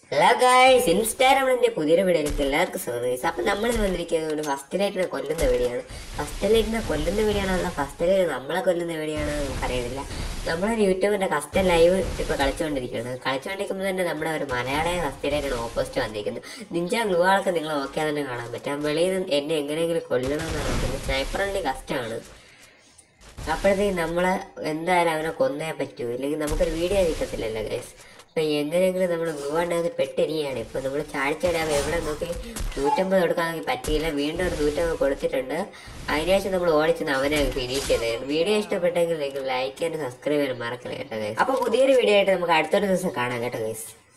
hello guys ഇൻസ്റ്റാഗ്രാമിന്റെ പുതിയൊരു വീഡിയോയിലേക്ക് എല്ലാവർക്കും സ്വാഗതം ഗൈസ് അപ്പം നമ്മൾ വന്നിരിക്കുന്നത് ഒരു ഫസ്റ്റ് ലൈറ്റിനെ കൊല്ലുന്ന വീഡിയോയാണ് ഫസ്റ്റ് ലൈറ്റിനെ കൊല്ലുന്ന വീഡിയോയാണോ അല്ല ഫസ്റ്റ് ലൈറ്റ് നമ്മളെ കൊല്ലുന്ന വീഡിയോയാണോ നമുക്കറിയുന്നില്ല നമ്മളൊരു യൂട്യൂബിന്റെ കസ്റ്റം ലൈവ് ഇപ്പോൾ കളിച്ചുകൊണ്ടിരിക്കുകയാണ് കളിച്ചുകൊണ്ടിരിക്കുമ്പോൾ തന്നെ നമ്മുടെ ഒരു മലയാളിയെ ഫസ്റ്റ് ലൈറ്റാണ് ഓപ്പോസിറ്റ് വന്നിരിക്കുന്നത് നിഞ്ച ഗ്ലൂ ആൾക്ക് നിങ്ങൾ നോക്കിയാൽ തന്നെ കാണാൻ പറ്റും വെളിയിൽ നിന്ന് എന്നെ എങ്ങനെയെങ്കിലും കൊല്ലണമെന്നാണ് പറയുന്നത് സ്നൈപ്പറിൻ്റെ കഷ്ടമാണ് അപ്പോഴത്തേക്ക് നമ്മളെ എന്തായാലും അവനെ കൊന്നേ പറ്റൂ ഇല്ലെങ്കിൽ നമുക്കൊരു വീഡിയോ കിട്ടത്തില്ലല്ലോ ഗൈസ് അപ്പൊ എങ്ങനെയെങ്കിലും നമ്മൾ ഗുവാണ്ടത് പെട്ടിരിക്കുകയാണ് ഇപ്പൊ നമ്മൾ ചാടിച്ചാടി എവിടെ നോക്കി നൂറ്റമ്പത് കൊടുക്കാമെങ്കിൽ പറ്റിയില്ല വീണ്ടും ഒരു നൂറ്റമ്പത് കൊടുത്തിട്ടുണ്ട് അതിനുശേഷം നമ്മൾ ഓടിച്ചെന്ന് അവനെ ഫിനിഷ് ചെയ്തായിരുന്നു വീഡിയോ ഇഷ്ടപ്പെട്ടെങ്കിൽ നിങ്ങൾ ലൈക്ക് ചെയ്യാനും സബ്സ്ക്രൈബ് ചെയ്യാനും മറക്കല കേട്ടോ ഗൈസ് അപ്പൊ പുതിയൊരു വീഡിയോ ആയിട്ട് നമുക്ക് അടുത്തൊരു ദിവസം കാണാം കേട്ടോ ഗൈസ്